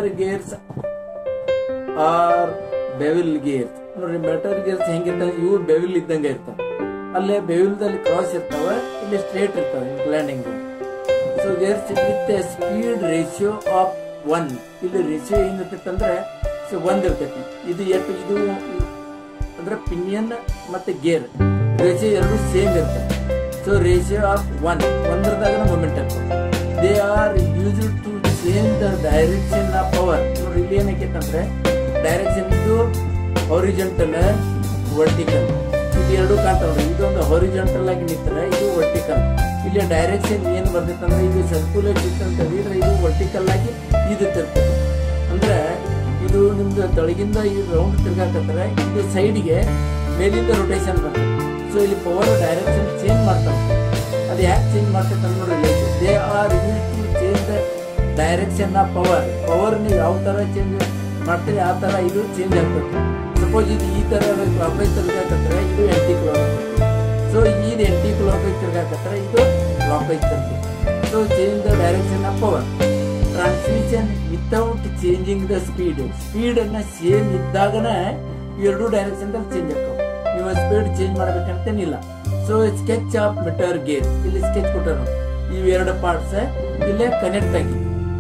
Matter gears or bevel gears ನೋಡ್ರಿ miter gears ಹೆಂಗಿರ್ತಾವೆ ಇವು ಬೆವಿಲ್ ಇದ್ದಂಗೆ ಇರ್ತಾವ ಅಲ್ಲೇ ಬೆವಿಲ್ದಲ್ಲಿ ಕ್ರಾಸ್ ಇರ್ತಾವ ಇಲ್ಲಿ ಸ್ಟ್ರೇಟ್ ಇರ್ತಾವ landing so gears with speed ratio of one ಇಲ್ಲಿ ರೇಷಿಯೋ ಏನಿರ್ತೈತೆ ಅಂದ್ರೆ ಸೊ ಒಂದ್ ಇರ್ತೈತಿ ಇದು ಎಷ್ಟು ಇದು ಅಂದ್ರೆ ಪಿನಿಯನ್ ಮತ್ತೆ ಗೇರ್ ರೇಷಿಯೋ ಎರಡು ಸೇಮ್ ಇರ್ತವೆ ಸೊ ರೇಷಿಯೋ ಆಫ್ ಒನ್ ಒಂದ್ರದಾಗ ಮೂಮೆಂಟ್ ಇರ್ತದೆ they are use to change the direction of power ನೋಡಿ ಇಲ್ಲಿ ಏನಕ್ಕೆ ಅಂದ್ರೆ ಡೈರೆಕ್ಷನ್ ಇದು ಹಾರಿಜೆಂಟಲ್ ವರ್ಟಿಕಲ್ ಇದು ಎರಡು ಕಾಣ್ತಾವ್ರಿ ಇದೊಂದು ಹಾರಿಜೆಂಟಲ್ ಆಗಿ ನಿಂತರೆ ಇದು ವರ್ಟಿಕಲ್ ಇಲ್ಲಿ ಡೈರೆಕ್ಷನ್ ಏನ್ ಬರ್ತೈತೆ ಅಂದ್ರೆ ಇದು ಸರ್ಕ್ಯುಲೇಟ್ ಇತ್ತು ಅಂತ ಹೇಳಿದ್ರೆ ಇದು ವರ್ಟಿಕಲ್ ಆಗಿ ಇದು ತಿರ್ತದೆ ಅಂದ್ರೆ ಇದು ನಿಮ್ದು ತಳಗಿಂದ ಈ ರೌಂಡ್ ತಿರ್ಗಾಕತ್ತಾರೆ ಇದು ಸೈಡ್ಗೆ ಮೇಲಿಂದ ರೊಟೇಷನ್ ಬರ್ತದೆ ಸೊ ಇಲ್ಲಿ ಪವರ್ ಡೈರೆಕ್ಷನ್ ಚೇಂಜ್ ಮಾಡ್ತಾರೆ ಅದು ಯಾಕೆ ಚೇಂಜ್ ಮಾಡ್ತೈತೆ ಅಂತ ನೋಡ್ರಿ they are use to change the direction of power power ನೀವು ಯಾವ ತರ ಚೇಂಜ್ ಮಾಡ್ತೀರಿ ಆ ತರ ಇದು ಚೇಂಜ್ ಆಗ್ತದೆ ಸಪೋಸ್ ಇದು ಈ ತರ ಕ್ಲಾಕ್ವೈಸ್ ತಿರ್ಗಾಕತ್ತಾರೆ ಇದು ಎಂಟಿ ಕ್ಲಾಕ್ ಸೊ ಇದು ಎಂಟಿ ಕ್ಲಾಕ್ವೈಸ್ ತಿರ್ಗಾಕತ್ತಾರೆ ಇದು ಕ್ಲಾಕ್ವೈಸ್ ತಿರ್ಗಿ so change the direction of power transmission without changing the speed speed ಅನ್ನ ಸೇಮ್ ಇದ್ದಾಗನೇ ಎರಡು ಡೈರೆಕ್ಷನ್ ಚೇಂಜ್ ಆಗ್ತಾವ ನೀವು ಸ್ಪೀಡ್ ಚೇಂಜ್ ಮಾಡ್ಬೇಕಂತೇನಿಲ್ಲ so sketch of miter gear ಇಲ್ಲಿ ಸ್ಕೆಚ್ ಕೊಟ್ಟರು ಇವು ಎರಡು ಪಾರ್ಟ್ಸ್ ಇಲ್ಲೇ ಕನೆಕ್ಟ್ ಆಗಿ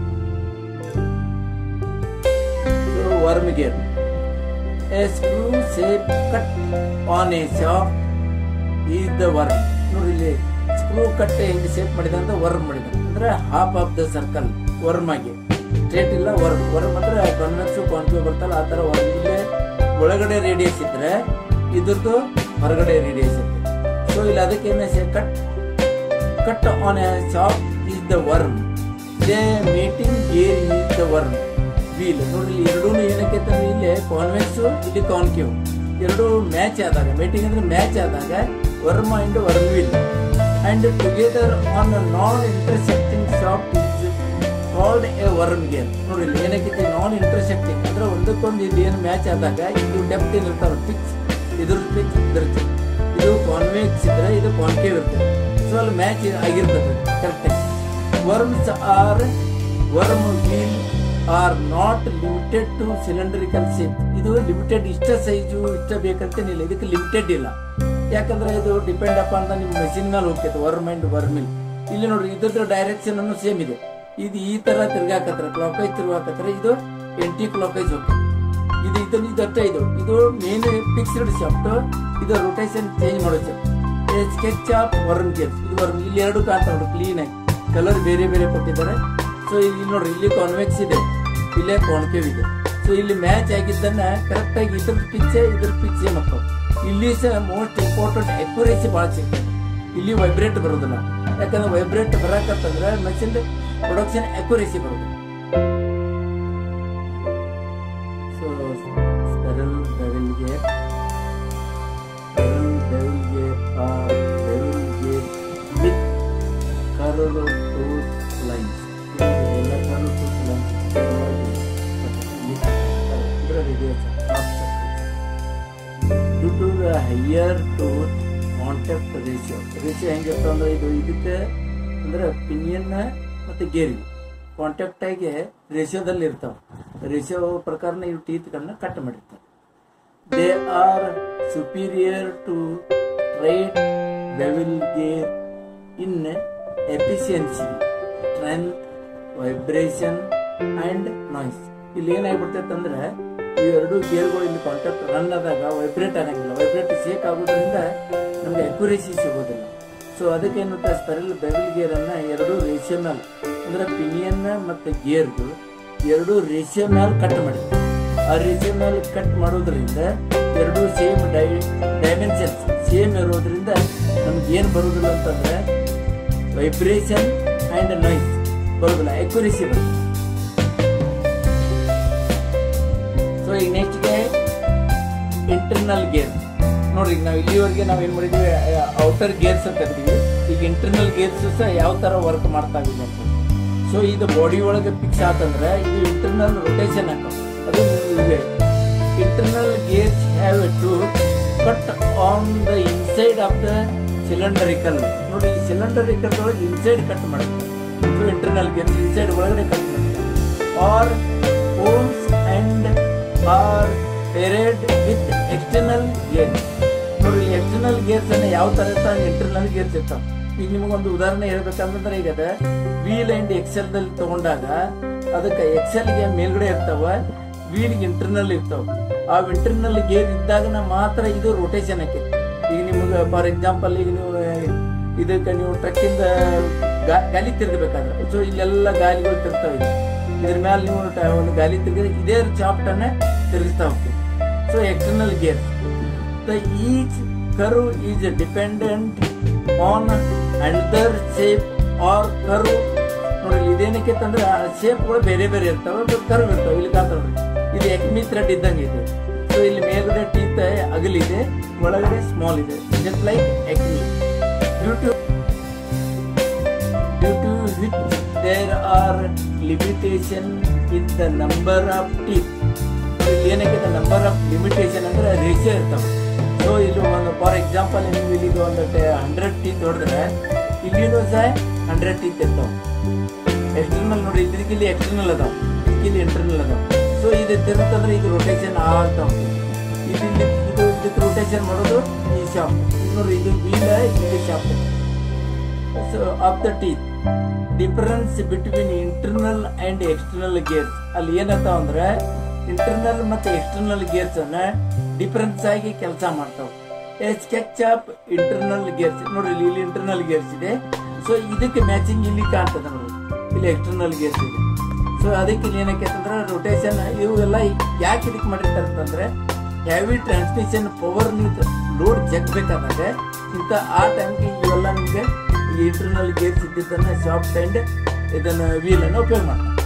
worm gear a screw shape cut on a shaft is the worm ನೋಡಿ ಇಲ್ಲಿ ಸ್ಕ್ರೂ ಕಟ್ ಹೆಂಗ್ ಶೇಪ್ ಮಾಡಿದ ಅಂತ ವರ್ಮ್ ಮಾಡಿದ ಅಂದ್ರೆ half of the circle worm ಆಗಿ ಸ್ಟ್ರೇಟ್ ಇಲ್ಲ ವರ್ಮ್ ವರ್ಮ್ ಅಂದ್ರೆ ಕನ್ವೆಕ್ಸ್ ಕಾನ್ಕ್ಯೂ ಬರ್ತಲ್ಲ ಆ ತರ ವರ್ಮ್ ಇಲ್ಲೇ ಒಳಗಡೆ ರೇಡಿಯಸ್ ಇದ್ರೆ ಇದ್ರದ್ದು ಹೊರಗಡೆ ರೇಡಿಯಸ್ ಇರುತ್ತೆ ಸೊ ಇಲ್ಲಿ ಅದಕ್ಕೆ ಏನ cut cut on a shaft is the worm they meeting gear is the worm wheel ನೋಡ್ರಿ ಇಲ್ಲಿ ಎರಡೂ ಏನಕ್ಕೆ ಅಂತಂದ್ರೆ ಇಲ್ಲಿ ಕಾನ್ವೆಕ್ಸ್ ಇಲ್ಲಿ ಕಾನ್ಕ್ಯೂ ಎರಡು ಮ್ಯಾಚ್ ಆದಾಗ ಮೀಟಿಂಗ್ ಅಂದ್ರೆ ಮ್ಯಾಚ್ ಆದಾಗ worm and worm wheel and together on non intersecting shaft is called a worm gear ನೋಡಿ ಇಲ್ಲಿ ಏನಕ್ಕೆ ನಾನ್ ಇಂಟರ್ಸೆಕ್ಟಿಂಗ್ ಅಂದ್ರೆ ಒಂದಕ್ಕೊಂದು ಇದು ಏನು ಮ್ಯಾಚ್ ಆದಾಗ ಇದು ಡೆಪ್ತ್ ಏನ್ ಇರ್ತಾವ ಪಿಚ್ ಇದ್ರ ಪಿಚ್ ಇದ್ರ ಇದು ಕಾನ್ವೆಕ್ಸ್ ಇದ್ರೆ ಇದು ಕಾನ್ಕೇವ್ ಇರ್ತದೆ ಸೊ ಅಲ್ಲಿ ಮ್ಯಾಚ್ ಆಗಿರ್ತದೆ correct worms are worm wheel are not limited to cylindrical shape ಇದು ಲಿಮಿಟೆಡ್ ಇಷ್ಟ ಸೈಜು ಇಷ್ಟ ಬೇಕಂತೇನಿಲ್ಲ ಇದಕ್ಕೆ ಲಿಮಿಟೆಡ್ ಇಲ್ಲ ಯಾಕಂದ್ರೆ ಇದು ಡಿಪೆಂಡ್ ಅಪಾನ್ ನಿಮ್ಮ ಮೆಷಿನ್ ಮೇಲೆ ಹೋಗ್ತೈತೆ ವರ್ಮ್ ಅಂಡ್ ವರ್ಮಿಲ್ ಇಲ್ಲಿ ನೋಡ್ರಿ ಇದ್ರದ್ದು ಡೈರೆಕ್ಷನ್ ಅನ್ನು ಸೇಮ್ ಇದೆ ಇದು ಈ ತರ ತಿರ್ಗಾಕತ್ರ ಕ್ಲಾಕ್ ವೈಸ್ ತಿರ್ಗಾಕತ್ರ ಇದು ಎಂಟಿ ಕ್ಲಾಕ್ ವೈಸ್ ಹೋಗ್ತದೆ ಇದು ಇದನ್ನ ಇದಷ್ಟ ಇದು ಇದು ಮೇನ್ ಫಿಕ್ಸ್ಡ್ ಶಾಫ್ಟ್ ಇದು ರೊಟೇಷನ್ ಚೇಂಜ್ ಮಾಡೋ shaft sketch of worm gears ಇದು ವರ್ಮ್ ಇಲ್ಲಿ ಎರಡು ಕಾಣ್ತಾವ್ ಕ್ಲೀನ್ ಆಗಿ ಕಲರ್ ಬೇರೆ ಬೇರೆ ಕೊಟ್ಟಿದ್ದಾರೆ ಸೊ ಇಲ್ಲಿ ನೋಡ್ರಿ ಇಲ್ಲಿ ಕಾನ್ವೆಕ್ಸ್ ಇದೆ ಇಲ್ಲೇ ಕಾನ್ಕೇವ್ ಇದೆ ಸೊ ಇಲ್ಲಿ ಮ್ಯಾಚ್ ಆಗಿದ್ದನ್ನ ಕರೆಕ್ಟ್ ಆಗಿ ಇದ್ರ ಪಿಚ್ಚೆ ಇದ್ರ ಪಿಚ್ಚೆ ಮತ್ತು ಇಲ್ಲಿ ಸಹ ಮೋಸ್ಟ್ ಇಂಪಾರ್ಟೆಂಟ್ ಅಕ್ಯುರೇಸಿ ಭಾಳ ಸಿಗ್ತದೆ ಇಲ್ಲಿ ವೈಬ್ರೇಟ್ ಬರೋದಿಲ್ಲ ಯಾಕಂದ್ರೆ ವೈಬ್ರೇಟ್ ಬರಕತ್ತಂದ್ರೆ ಮೆಷಿನ್ ಪ್ರೊಡಕ್ಷನ್ ಅಕ್ಯುರೇಸಿ ಬರೋದಿಲ್ಲ ಸೊ ಸ್ಪೆರಲ್ ಬೆವಿಲ್ಗೆ ಸ್ಪೆರಲ್ ಬೆವಿಲ್ಗೆ ಆರ್ ಬೆವಿಲ್ಗೆ ವಿತ್ ಕರ್ವ್ ಟೂತ್ ಲೈನ್ಸ್ ಎಲ್ಲ curve tooth lines due to the higher tooth contact ratio ratio ಹೆಂಗಿರ್ತಾವ ಅಂದ್ರೆ ಇದು ಇದಕ್ಕೆ ಅಂದ್ರೆ ಪಿನಿಯನ್ ಮತ್ತೆ ಗೇರಿಗೆ ಕಾಂಟ್ಯಾಕ್ಟ್ ಆಗಿ ರೇಷಿಯೋದಲ್ಲಿ ಇರ್ತಾವ ರೇಷಿಯೋ ಪ್ರಕಾರ ಇವು ಟೀತ್ಗಳನ್ನ ಕಟ್ ಮಾಡಿರ್ತಾರೆ they are superior to right ಬೆವಿಲ್ gear in efficiency strength vibration and noise ಇಲ್ಲಿ ಏನಾಗ್ಬಿಡ್ತೈತೆ ಅಂದ್ರೆ ಈ ಎರಡು ಗೇರ್ಗಳು ಇಲ್ಲಿ ಕಾಂಟ್ಯಾಕ್ಟ್ ರನ್ ಆದಾಗ ವೈಬ್ರೇಟ್ ಆಗಂಗಿಲ್ಲ ವೈಬ್ರೇಟ್ ಶೇಕ್ ಆಗೋದ್ರಿಂದ ನಮ್ಗೆ ಅಕ್ಯುರೇಸಿ ಸಿಗೋದಿಲ್ಲ ಸೊ ಅದಕ್ಕೆ ಏನುತ್ತೆ ಸ್ಪೆರಲ್ ಬೆವಿಲ್ ಗೇರ್ ಅನ್ನ ಎರಡು ರೇಷಿಯೋ ಮೇಲೆ ಅಂದ್ರೆ ಪಿನಿಯನ್ ಮತ್ತೆ ಗೇರ್ದು ಎರಡು ರೇಷಿಯೋ ಮೇಲೆ ಕಟ್ ಮಾಡಿ ಆ ರೇಷಿಯೋ ಮೇಲೆ ಕಟ್ ಮಾಡೋದ್ರಿಂದ ಎರಡು ಸೇಮ್ ಡೈ ಡೈಮೆನ್ಷನ್ಸ್ ಸೇಮ್ ಇರೋದ್ರಿಂದ ನಮ್ಗೆ ಏನ್ ಬರುದಿಲ್ಲ ಅಂತಂದ್ರೆ ವೈಬ್ರೇಷನ್ ಅಂಡ್ ನಾಯ್ಸ್ ಬರೋದಿಲ್ಲ ಅಕ್ಯುರೇಸಿ ಬರುತ್ತೆ ಸೊ ಈಗ ನೆಕ್ಸ್ಟ್ಗೆ ಇಂಟರ್ನಲ್ ಗೇರ್ ನೋಡ್ರಿ ಈಗ ನಾವು ಇಲ್ಲಿವರೆಗೆ ನಾವು ಏನ್ ಮಾಡಿದ್ವಿ ಔಟರ್ ಗೇರ್ಸ್ ಅಂತ ಕರಿತೀವಿ ಈಗ ಇಂಟರ್ನಲ್ ಗೇರ್ಸ್ ಸಹ ಯಾವ ತರ ವರ್ಕ್ ಮಾಡ್ತಾ ಇದೆ ಅಂತ ಸೊ ಇದು ಬಾಡಿ ಒಳಗೆ ಫಿಕ್ಸ್ ಆತಂದ್ರೆ ಇದು ಇಂಟರ್ನಲ್ ರೊಟೇಷನ್ ಹಾಕೋ ಅದು ಇವೆ internal gears have a to cut on the inside of the cylindrical ನೋಡಿ ಈ ಸಿಲಿಂಡರಿಕಲ್ ಒಳಗೆ ಇನ್ಸೈಡ್ ಕಟ್ ಮಾಡುತ್ತೆ ಸೊ ಇಂಟರ್ನಲ್ ಗೇರ್ಸ್ ಇನ್ಸೈಡ್ ಒಳಗಡೆ ಕಟ್ ಮಾಡುತ್ತೆ are homes and are paired with external gear ನೋಡಿ ಎಕ್ಸ್ಟರ್ನಲ್ ಗೇರ್ಸ್ ಅನ್ನ ಯಾವ ತರ ಇರ್ತಾವ ಇಂಟರ್ನಲ್ ಗೇರ್ಸ್ ಇರ್ತಾವ ಈಗ ನಿಮಗೊಂದು ಉದಾಹರಣೆ ಹೇಳ್ಬೇಕಂತಂದ್ರೆ ಈಗ ಅದ ವೀಲ್ ಅಂಡ್ ಎಕ್ಸೆಲ್ ದಲ್ಲಿ ತಗೊಂಡಾಗ ಅದಕ್ಕೆ ಎಕ್ಸೆಲ್ ಗೆ ಮೇಲ್ಗಡೆ ಇರ್ತಾವ ವೀಲ್ ಇಂಟರ್ನಲ್ ಇರ್ತಾವ ಆ ಇಂಟರ್ನಲ್ ಗೇರ್ ಇದ್ದಾಗ ಮಾತ್ರ ಇದು ರೊಟೇಷನ್ ಆಕೈತಿ ಈಗ ನಿಮ್ಗೆ ಫಾರ್ ಎಕ್ಸಾಂಪಲ್ ಈಗ ನೀವು ಇದಕ್ಕೆ ನೀವು ಟ್ರಕ್ಕಿಂದ ಗಾಲಿ ತಿರ್ಗಬೇಕಾದ್ರೆ ಸೊ ಇಲ್ಲೆಲ್ಲ ಗಾಲಿಗಳು ತಿರ್ತಾವ ಇದೆ ಇದ್ರ ಮೇಲೆ ನೀವು ಟ- ಒಂದು ಗಾಲಿ ತಿರ್ಗಿದ್ರೆ ಇದೇ ಚಾಪ್ಟ್ ಅನ್ನ ತಿರುಗಿಸ್ತಾ ಹೋಗ್ತೀವಿ so external gear the each curve is dependent on under shape or curve ನೋಡಿ ಇದೇನಕ್ಕೆ ಅಂದ್ರೆ ಶೇಪ್ಗಳು ಬೇರೆ ಬೇರೆ ಇರ್ತಾವೆ ಕರ್ವ್ ಇರ್ತಾವೆ ಇಲ್ಲಿ ಕಾಣ್ತಾವೆ ಇದು ಎಕ್ಮಿ ಥ್ರೆಡ್ ಇದ್ದಂಗೆ ಇದೆ ಸೊ ಇಲ್ಲಿ ಮೇಲ್ಗಡೆ ಟೀತ್ ಅಗಲಿದೆ ಒಳಗಡೆ ಸ್ಮಾಲ್ ಇದೆ just like acme due to due to which there are limitation in the number of teeth. ಇಲ್ಲಿ ಏನಕ್ಕೆ ನಂಬರ್ ಆಫ್ ಲಿಮಿಟೇಷನ್ ಅಂದ್ರೆ ರೇಷಿಯೋ ಇರ್ತಾವೆ ಸೊ ಇಲ್ಲಿ ಒಂದು ಫಾರ್ ಎಕ್ಸಾಂಪಲ್ ನೀವು ಇಲ್ಲಿ ಒಂದು ಹಂಡ್ರೆಡ್ ಟೀತ್ ಹೊಡೆದ್ರೆ ಇಲ್ಲಿನೂ ಸಹ ಹಂಡ್ರೆಡ್ ಟೀತ್ ಇರ್ತಾವೆ ಎಕ್ಸ್ಟರ್ನಲ್ ನೋಡಿ ಇದಕ್ಕೆ ಇಲ್ಲಿ ಎಕ್ಸ್ಟರ್ನಲ್ ಅದಾವ ಇಲ್ಲಿ ಇಂಟರ್ನಲ್ ಅದಾವ ಸೊ ಇದು ತಿರುತ್ತಂದ್ರೆ ಇದು ರೊಟೇಷನ್ ಆಗ್ತಾ ಹೋಗ್ತದೆ ಇದು ಇಲ್ಲಿ ಇದು ಇದಕ್ಕೆ ರೊಟೇಷನ್ ಮಾಡೋದು ಈ ಶಾಪ್ ನೋಡಿ ಇದು ವೀಲ್ ಇಲ್ಲಿ shaft so of the teeth difference between internal and external gears ಅಲ್ಲಿ ಏನಂತಾವ ಅಂದ್ರೆ ಇಂಟರ್ನಲ್ ಮತ್ತೆ ಎಕ್ಸ್ಟರ್ನಲ್ ಗೇರ್ಸ್ ಅನ್ನ ಡಿಫರೆನ್ಸ್ ಆಗಿ ಕೆಲಸ ಮಾಡ್ತಾವ ಸ್ಕೆಚ್ ಆಫ್ ಇಂಟರ್ನಲ್ ಗೇರ್ಸ್ ನೋಡ್ರಿ ಇಲ್ಲಿ ಇಲ್ಲಿ ಇಂಟರ್ನಲ್ ಗೇರ್ಸ್ ಇದೆ ಸೊ ಇದಕ್ಕೆ ಮ್ಯಾಚಿಂಗ್ ಇಲ್ಲಿ ಕಾಣ್ತದೆ ನೋಡಿ ಇಲ್ಲಿ ಎಕ್ಸ್ಟರ್ನಲ್ ಗೇರ್ಸ್ ಇದೆ ಸೊ ಅದಕ್ಕೆ ಇಲ್ಲಿ ಏನಕ್ಕೆ ಅಂತಂದ್ರೆ ರೊಟೇಷನ್ ಇವೆಲ್ಲ ಯಾಕೆ ಇದಕ್ಕೆ ಮಾಡಿರ್ತಾರೆ ಅಂತಂದ್ರೆ ಹೆವಿ ಟ್ರಾನ್ಸ್ಮಿಷನ್ ಪವರ್ ನೀವು ಲೋಡ್ ಜಗ್ಬೇಕಾದಾಗ ಇಂಥ ಆ ಟೈಮ್ಗೆ ಇವೆಲ್ಲ ನಿಮಗೆ ಈ ಇಂಟರ್ನಲ್ ಗೇರ್ಸ್ ಇದ್ದಿದ್ದನ್ನ ಸಾಫ್ಟ್ ಅಂಡ್ ಇದನ್ನ ವೀಲ್ ಅನ್ನು ಉಪಯೋಗ ಮಾಡ್ತಾರೆ